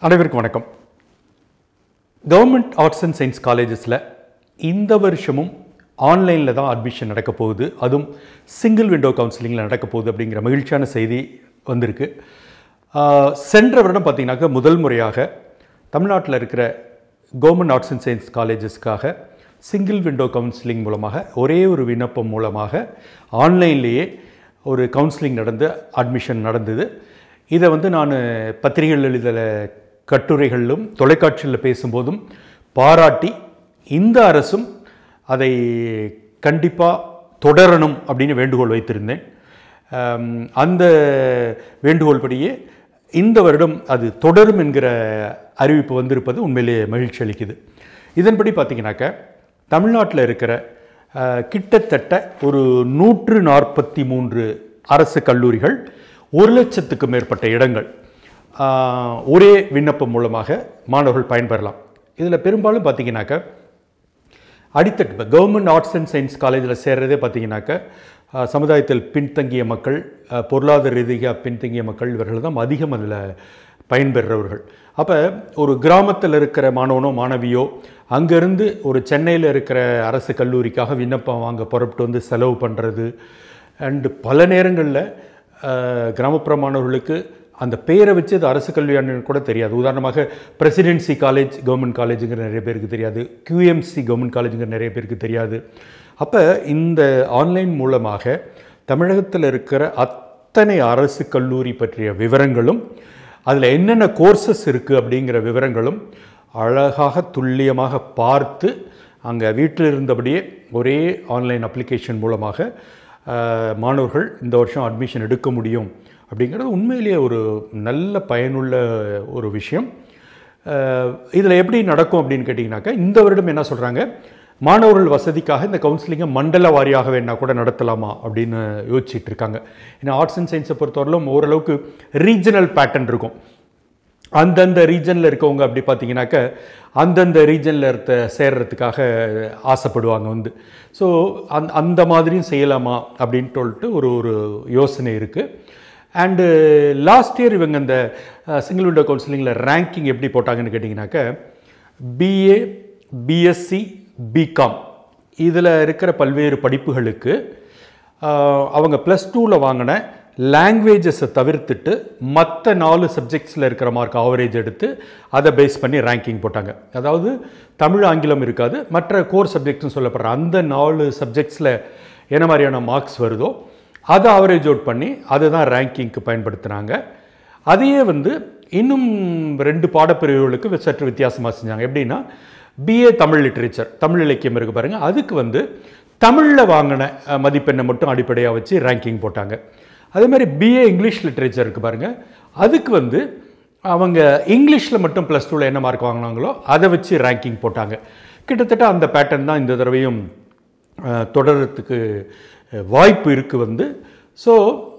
அனைவருக்கும் வணக்கம் government arts and science காலேஜஸில் இந்த வருஷமும் ஆன்லைனில் தான் அட்மிஷன் நடக்க போகுது அதுவும் சிங்கிள் விண்டோ கவுன்சிலிங்கில் நடக்க போகுது அப்படிங்கிற மகிழ்ச்சியான செய்தி வந்திருக்கு ஆஹ், சென்ற வருடம் பார்த்தீங்கன்னாக்கா முதல் முறையாக தமிழ்நாட்டில் இருக்கிற கவர்மெண்ட் ஆர்ட்ஸ் அண்ட் சயின்ஸ் காலேஜஸ்க்காக சிங்கிள் விண்டோ கவுன்சிலிங் மூலமாக ஒரே ஒரு விண்ணப்பம் மூலமாக ஆன்லைன்லேயே ஒரு கவுன்சிலிங் நடந்து அட்மிஷன் நடந்தது இதை வந்து நான் பத்திரிகைகள் எழுதல கட்டுரைகளிலும் தொலைக்காட்சியில் பேசும்போதும் பாராட்டி இந்த அரசும் அதை கண்டிப்பாக தொடரணும் அப்படின்னு வேண்டுகோள் வைத்திருந்தேன் ஆம், அந்த வேண்டுகோள் படியே இந்த வருடம் அது தொடரும் என்கிற அறிவிப்பு வந்திருப்பது உண்மையிலேயே மகிழ்ச்சி அளிக்குது இதன்படி பார்த்தீங்கன்னாக்க தமிழ்நாட்டில் இருக்கிற அஹ், கிட்டத்தட்ட ஒரு நூற்று நாற்பத்தி மூன்று அரசு கல்லூரிகள் ஒரு லட்சத்துக்கு மேற்பட்ட இடங்கள் ஆஹ், ஒரே விண்ணப்பம் மூலமாக மாணவர்கள் பயன்பெறலாம் இதில் பெரும்பாலும் பார்த்தீங்கன்னாக்க அடித்தட்டு இப்போ கவர்மெண்ட் ஆர்ட்ஸ் அண்ட் சயின்ஸ் காலேஜில் சேர்றதே பார்த்தீங்கன்னாக்க அஹ், சமுதாயத்தில் பின்தங்கிய மக்கள் அஹ், பொருளாதார ரீதியாக பின்தங்கிய மக்கள் இவர்கள் தான் அதிகம் அதில் பயன்பெறுறவர்கள் அப்போ ஒரு கிராமத்தில் இருக்கிற மாணவனோ மாணவியோ அங்கேருந்து ஒரு சென்னையில் இருக்கிற அரசு கல்லூரிக்காக விண்ணப்பம் வாங்க புறப்பட்டு வந்து செலவு பண்ணுறது அண்டு பல நேரங்களில் கிராமப்புற மாணவர்களுக்கு அந்த பேரை வச்சு அது அரசு கல்வியானு கூட தெரியாது உதாரணமாக பிரசிடென்சி காலேஜ் கவர்மெண்ட் காலேஜுங்கிற நிறைய பேருக்கு தெரியாது QMC கவர்மெண்ட் காலேஜுங்கிற நிறைய பேருக்கு தெரியாது அப்போ இந்த ஆன்லைன் மூலமாக தமிழகத்தில் இருக்கிற அத்தனை அரசு கல்லூரி பற்றிய விவரங்களும் அதில் என்னென்ன கோர்சஸ் இருக்குது அப்படிங்கிற விவரங்களும் அழகாக துல்லியமாக பார்த்து அங்கே வீட்டில் இருந்தபடியே ஒரே ஆன்லைன் அப்ளிகேஷன் மூலமாக அஹ், மாணவர்கள் இந்த வருஷம் அட்மிஷன் எடுக்க முடியும் அப்படிங்கிறது உண்மையிலேயே ஒரு நல்ல பயனுள்ள ஒரு விஷயம் இதில் எப்படி நடக்கும் அப்படின்னு கேட்டிங்கனாக்கா இந்த வருடம் என்ன சொல்கிறாங்க மாணவர்கள் வசதிக்காக இந்த கவுன்சிலிங்கை மண்டல வாரியாக வேணா கூட நடத்தலாமா அப்படின்னு யோசிச்சுட்டு இருக்காங்க ஏன்னா ஆர்ட்ஸ் அண்ட் சயின்ஸை பொறுத்தவரையிலும் ஓரளவுக்கு ரீஜனல் பேட்டர்ன் இருக்கும் அந்தந்த ரீஜனில் இருக்கவங்க அப்படி பார்த்தீங்கன்னாக்க அந்தந்த ரீஜனில் இருக்க சேர்றதுக்காக ஆசைப்படுவாங்க வந்து ஸோ அந் அந்த மாதிரியும் செய்யலாமா அப்படின்னு சொல்லிட்டு ஒரு ஒரு யோசனை இருக்குது அண்டு லாஸ்ட் இயர் இவங்க இந்த சிங்கிள் விண்டோ கவுன்சிலிங்கில் ரேங்கிங் எப்படி போட்டாங்கன்னு கேட்டிங்கனாக்க பிஏ பிஎஸ்சி பிகாம் இதில் இருக்கிற பல்வேறு படிப்புகளுக்கு ஆஹ், அவங்க ப்ளஸ் டூவில் வாங்கின லாங்குவேஜஸை தவிர்த்துட்டு மற்ற நாலு சப்ஜெக்ட்ஸில் இருக்கிற மார்க் ஆவரேஜ் எடுத்து அதை பேஸ் பண்ணி ரேங்கிங் போட்டாங்க அதாவது தமிழ் ஆங்கிலம் இருக்காது மற்ற கோர் சப்ஜெக்ட்னு சொல்லப்படுற அந்த நாலு சப்ஜெக்ட்ஸில் என்ன மாதிரியான மார்க்ஸ் வருதோ அதை ஆவரேஜ் அவுட் பண்ணி அதை தான் ரேங்கிங்க்கு பயன்படுத்தினாங்க அதையே வந்து இன்னும் ரெண்டு பாடப்பிரிவுகளுக்கு சற்று வித்தியாசமாக செஞ்சாங்க எப்படின்னா பிஏ தமிழ் லிட்ரேச்சர் தமிழ் இலக்கியம் இருக்கு பாருங்க அதுக்கு வந்து தமிழில் வாங்கின அஹ், மதிப்பெண்ணை மட்டும் அடிப்படையாக வச்சு ரேங்கிங் போட்டாங்க அதே மாதிரி பிஏ இங்கிலீஷ் லிட்ரேச்சர் இருக்கு பாருங்க அதுக்கு வந்து அவங்க இங்கிலீஷில் மட்டும் ப்ளஸ் டூவில் என்ன மார்க் வாங்கினாங்களோ அதை வச்சு ரேங்கிங் போட்டாங்க கிட்டத்தட்ட அந்த பேட்டர்ன் தான் இந்த தடவையும் அஹ், தொடர்றதுக்கு அஹ், வாய்ப்பு இருக்குது வந்து ஸோ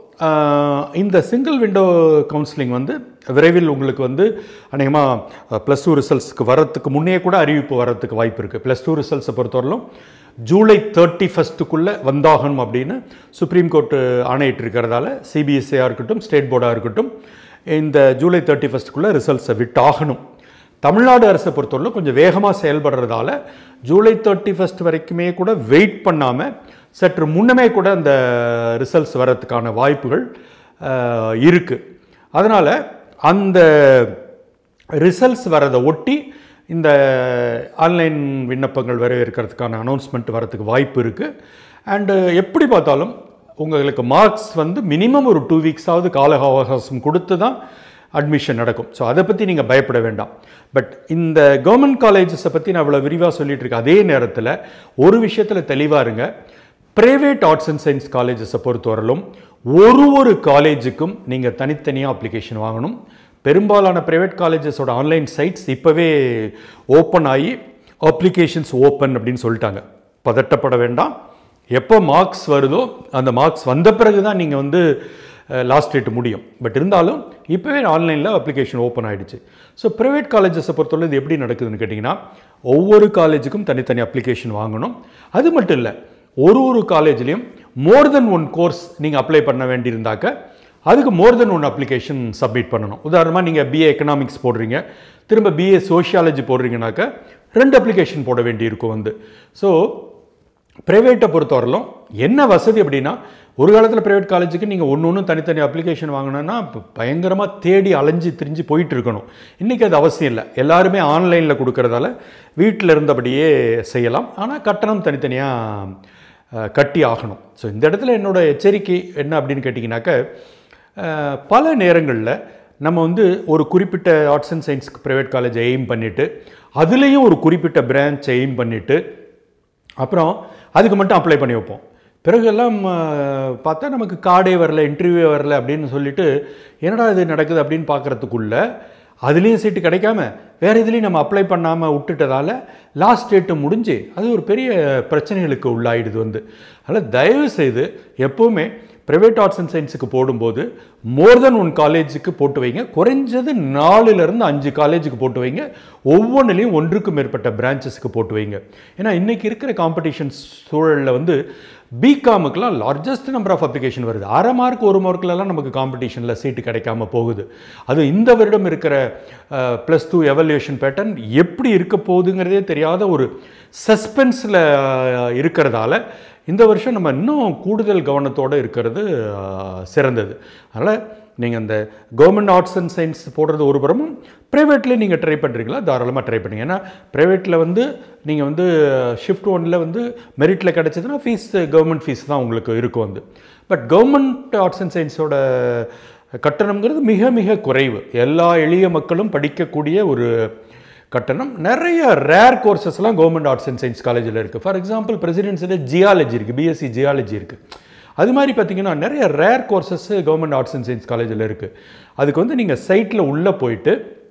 இந்த சிங்கிள் விண்டோ கவுன்சிலிங் வந்து விரைவில் உங்களுக்கு வந்து அநேகமாக ப்ளஸ் டூ ரிசல்ட்ஸ்க்கு வரத்துக்கு முன்னே கூட அறிவிப்பு வரத்துக்கு வாய்ப்பு இருக்குது ப்ளஸ் டூ ரிசல்ட்ஸை பொறுத்தவரையிலும் ஜூலை தேர்ட்டி ஃபஸ்ட்டுக்குள்ளே வந்தாகணும் அப்படின்னு சுப்ரீம் கோர்ட்டு ஆணையிட்டு இருக்கிறதால சிபிஎஸ்சியாக இருக்கட்டும் ஸ்டேட் போர்டாக இருக்கட்டும் இந்த ஜூலை தேர்ட்டி ஃபஸ்ட்டுக்குள்ளே ரிசல்ட்ஸை விட்டாகணும் தமிழ்நாடு அரசை பொறுத்தவரையிலும் கொஞ்சம் வேகமாக செயல்படுறதால ஜூலை தேர்ட்டி ஃபஸ்ட் வரைக்குமே கூட வெயிட் பண்ணாமல் சற்று முன்னமே கூட அந்த ரிசல்ட்ஸ் வரதுக்கான வாய்ப்புகள் இருக்குது அதனால் அந்த ரிசல்ட்ஸ் வரதை ஒட்டி இந்த ஆன்லைன் விண்ணப்பங்கள் வரவேற்கிறதுக்கான அனௌன்ஸ்மெண்ட் வரதுக்கு வாய்ப்பு இருக்குது அண்டு எப்படி பார்த்தாலும் உங்களுக்கு மார்க்ஸ் வந்து மினிமம் ஒரு டூ வீக்ஸாவது கால அவகாசம் கொடுத்து தான் அட்மிஷன் நடக்கும் ஸோ அதை பற்றி நீங்கள் பயப்பட வேண்டாம் பட் இந்த கவர்மெண்ட் காலேஜஸை பற்றி நான் இவ்வளோ விரிவாக சொல்லிட்டு இருக்கேன் அதே நேரத்தில் ஒரு விஷயத்தில் தெளிவாக இருங்க பிரைவேட் ஆர்ட்ஸ் அண்ட் சயின்ஸ் காலேஜஸை பொறுத்தவரையிலும் ஒரு ஒரு காலேஜுக்கும் நீங்கள் தனித்தனியாக அப்ளிகேஷன் வாங்கணும் பெரும்பாலான பிரைவேட் காலேஜஸோட ஆன்லைன் சைட்ஸ் இப்போவே ஓப்பன் ஆகி அப்ளிகேஷன்ஸ் ஓப்பன் அப்படின்னு சொல்லிட்டாங்க பதட்டப்பட வேண்டாம் எப்போ மார்க்ஸ் வருதோ அந்த மார்க்ஸ் வந்த பிறகு தான் நீங்கள் வந்து லாஸ்ட் டேட் முடியும் பட் இருந்தாலும் இப்போவே ஆன்லைனில் அப்ளிகேஷன் ஓப்பன் ஆயிடுச்சு ஸோ ப்ரைவேட் காலேஜஸை பொறுத்தவரை இது எப்படி நடக்குதுன்னு கேட்டிங்கன்னா ஒவ்வொரு காலேஜுக்கும் தனித்தனி அப்ளிகேஷன் வாங்கணும் அது மட்டும் இல்லை ஒரு ஒரு காலேஜ்லேயும் மோர் தென் ஒன் கோர்ஸ் நீங்கள் அப்ளை பண்ண வேண்டியிருந்தாக்க அதுக்கு more than one application submit பண்ணணும் உதாரணமாக நீங்கள் பிஏ எக்கனாமிக்ஸ் போடுறீங்க திரும்ப பிஏ சோஷியாலஜி போடுறீங்கனாக்கா ரெண்டு அப்ளிகேஷன் போட வேண்டியிருக்கும் வந்து ஸோ ப்ரைவேட்டை பொறுத்தவரையிலும் என்ன வசதி அப்படின்னா ஒரு காலத்தில் ப்ரைவேட் காலேஜுக்கு நீங்கள் ஒன்று ஒன்று தனித்தனி அப்ளிகேஷன் வாங்கணும்னா பயங்கரமாக தேடி அலைஞ்சு திரிஞ்சு போயிட்டு இருக்கணும் இன்றைக்கி அது அவசியம் இல்லை எல்லாருமே ஆன்லைனில் கொடுக்கறதால வீட்டில் இருந்தபடியே செய்யலாம் ஆனால் கட்டணம் தனித்தனியாக கட்டி ஆகணும் ஸோ இந்த இடத்துல என்னோட எச்சரிக்கை என்ன அப்படின்னு கேட்டிங்கனாக்க அஹ், பல நேரங்களில் நம்ம வந்து ஒரு குறிப்பிட்ட ஆர்ட்ஸ் அண்ட் சயின்ஸ்க்கு ப்ரைவேட் காலேஜ் எய்ம் பண்ணிவிட்டு அதுலேயும் ஒரு குறிப்பிட்ட பிரான்ச் எய்ம் பண்ணிவிட்டு அப்புறம் அதுக்கு மட்டும் அப்ளை பண்ணி வைப்போம் பிறகெல்லாம் அஹ், பார்த்தா நமக்கு கார்டே வரல இன்டர்வியூ வரல அப்படின்னு சொல்லிட்டு என்னடா இது நடக்குது அப்படின்னு பார்க்குறதுக்குள்ள அதுலேயும் சீட்டு கிடைக்காம வேறு இதுலேயும் நம்ம அப்ளை பண்ணாமல் விட்டுட்டதால லாஸ்ட் டேட்டு முடிஞ்சு அது ஒரு பெரிய பிரச்சனைகளுக்கு உள்ளாயிடுது வந்து அதனால் தயவு செய்து எப்போவுமே ப்ரைவேட் ஆர்ட்ஸ் அண்ட் சயின்ஸுக்கு போடும்போது மோர் தென் ஒன் காலேஜுக்கு போட்டு வைங்க குறைஞ்சது நாலுலேருந்து அஞ்சு காலேஜுக்கு போட்டு வைங்க ஒவ்வொன்றுலேயும் ஒன்றுக்கும் மேற்பட்ட பிரான்ச்சஸ்க்கு போட்டு வைங்க ஏன்னா இன்றைக்கி இருக்கிற காம்படிஷன் சூழலில் வந்து பிகாமுக்கெலாம் லார்ஜஸ்ட் நம்பர் ஆஃப் அப்ளிகேஷன் வருது அரை மார்க் ஒரு மார்க்லலாம் நமக்கு காம்படிஷனில் சீட்டு கிடைக்காம போகுது அது இந்த வருடம் இருக்கிற ப்ளஸ் டூ எவல்யூஷன் பேட்டர்ன் எப்படி இருக்க போகுதுங்கிறதே தெரியாத ஒரு சஸ்பென்ஸில் இருக்கிறதால இந்த வருஷம் நம்ம இன்னும் கூடுதல் கவனத்தோடு இருக்கிறது அஹ், சிறந்தது அதனால் நீங்கள் இந்த கவர்மெண்ட் ஆர்ட்ஸ் அண்ட் சயின்ஸ் போடுறது ஒரு புறமும் ப்ரைவேட்லேயே நீங்கள் ட்ரை பண்ணுறீங்களா தாராளமாக ட்ரை பண்ணுங்க ஏன்னா ப்ரைவேட்டில் வந்து நீங்கள் வந்து ஷிஃப்ட் ஒனில் வந்து மெரிட்டில் கிடச்சதுன்னா ஃபீஸ் கவர்மெண்ட் ஃபீஸ் தான் உங்களுக்கு இருக்கும் வந்து பட் கவர்மெண்ட் ஆர்ட்ஸ் அண்ட் சயின்ஸோட கட்டணம்ங்கிறது மிக மிக குறைவு எல்லா எளிய மக்களும் படிக்கக்கூடிய ஒரு கட்டணம் நிறைய ரேர் கோர்சஸ்லாம் கவர்மெண்ட் ஆர்ட்ஸ் அண்ட் சயின்ஸ் காலேஜில் இருக்குது ஃபார் எக்ஸாம்பிள் பிரசிடென்சியில் ஜியாலஜி இருக்குது பிஎஸ்சி ஜியாலஜி இருக்குது அது மாதிரி பார்த்தீங்கன்னா நிறைய rare courses government arts and science காலேஜில் இருக்குது அதுக்கு வந்து நீங்கள் சைட்டில் உள்ளே போயிட்டு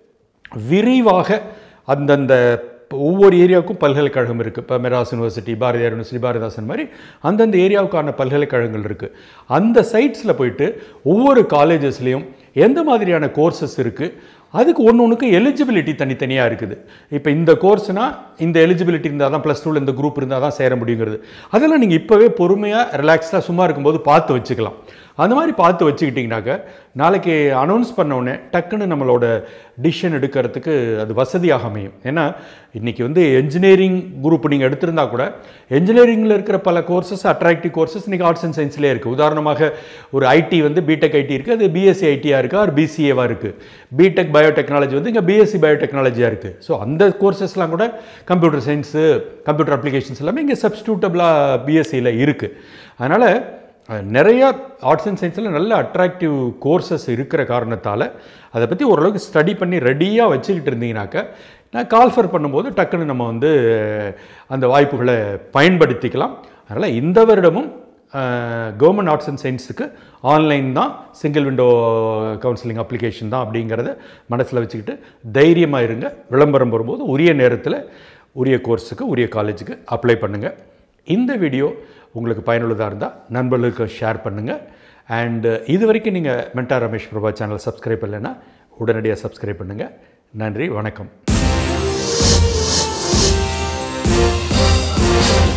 விரிவாக அந்தந்த ஒவ்வொரு ஏரியாவுக்கும் பல்கலைக்கழகம் இருக்குது இப்போ மெராஸ் யூனிவர்சிட்டி பாரதியார் யூனிவர்சிட்டி பாரதிதாசன் மாதிரி அந்தந்த ஏரியாவுக்கான பல்கலைக்கழகங்கள் இருக்குது அந்த சைட்ஸில் போயிட்டு ஒவ்வொரு காலேஜஸ்லேயும் எந்த மாதிரியான கோர்சஸ் இருக்குது அதுக்கு ஒன்று ஒன்றுக்கு எலிஜிபிலிட்டி தனித்தனியாக இருக்குது இப்போ இந்த கோர்ஸ்னால் இந்த எலிஜிபிலிட்டி இருந்தால் தான் ப்ளஸ் டூவில் இந்த குரூப் இருந்தால் தான் சேர முடியுங்கிறது அதெல்லாம் நீங்கள் இப்போவே பொறுமையாக ரிலாக்ஸ்டாக சும்மா இருக்கும்போது பார்த்து வச்சுக்கலாம் அந்த மாதிரி பார்த்து வச்சுக்கிட்டிங்கனாக்க நாளைக்கு அனௌன்ஸ் பண்ண உடனே டக்குன்னு நம்மளோட டிசிஷன் எடுக்கிறதுக்கு அது வசதியாக அமையும் ஏன்னா இன்றைக்கி வந்து என்ஜினியரிங் குரூப் நீங்கள் எடுத்திருந்தா கூட என்ஜினியரிங்கில் இருக்கிற பல கோர்சஸ் அட்ராக்டிவ் கோர்சஸ் இன்றைக்கி ஆர்ட்ஸ் அண்ட் சயின்ஸ்லேயே இருக்குது உதாரணமாக ஒரு ஐடி வந்து பிடெக் ஐடி இருக்குது அது பிஎஸ்சி ஐடியாக இருக்குது ஆர் பிசிஏவாக இருக்குது பிடெக் பயோடெக்னாலஜி வந்து இங்கே பிஎஸ்சி பயோடெக்னாலஜியாக இருக்குது ஸோ அந்த கோர்சஸ்லாம் கூட கம்ப்யூட்டர் சயின்ஸு கம்ப்யூட்டர் அப்ளிகேஷன்ஸ் எல்லாமே இங்கே சப்ஸ்டியூட்டபிளாக பிஎஸ்சியில் இருக்குது அதனால் அஹ், நிறைய ஆர்ட்ஸ் அண்ட் சயின்ஸில் நல்ல அட்ராக்டிவ் கோர்சஸ் இருக்கிற காரணத்தால் அதை பற்றி ஓரளவுக்கு ஸ்டடி பண்ணி ரெடியாக வச்சுக்கிட்டு இருந்தீங்கனாக்க நான் கால்ஃபர் பண்ணும்போது டக்குன்னு நம்ம வந்து அந்த வாய்ப்புகளை பயன்படுத்திக்கலாம் அதனால் இந்த வருடமும் கவர்மெண்ட் ஆர்ட்ஸ் அண்ட் சயின்ஸுக்கு ஆன்லைன் தான் சிங்கிள் விண்டோ கவுன்சிலிங் அப்ளிகேஷன் தான் அப்படிங்கிறத மனசில் வச்சுக்கிட்டு தைரியமாக இருங்க விளம்பரம் வரும்போது உரிய நேரத்தில் உரிய கோர்ஸுக்கு உரிய காலேஜுக்கு அப்ளை பண்ணுங்கள் இந்த வீடியோ உங்களுக்கு பயனுள்ளதாக இருந்தால் நண்பர்களுக்கு ஷேர் பண்ணுங்கள் அண்டு இது வரைக்கும் நீங்கள் மென்டா ரமேஷ் பிரபா சேனல் சப்ஸ்கிரைப் பண்ணலைன்னா உடனடியாக சப்ஸ்கிரைப் பண்ணுங்கள் நன்றி வணக்கம்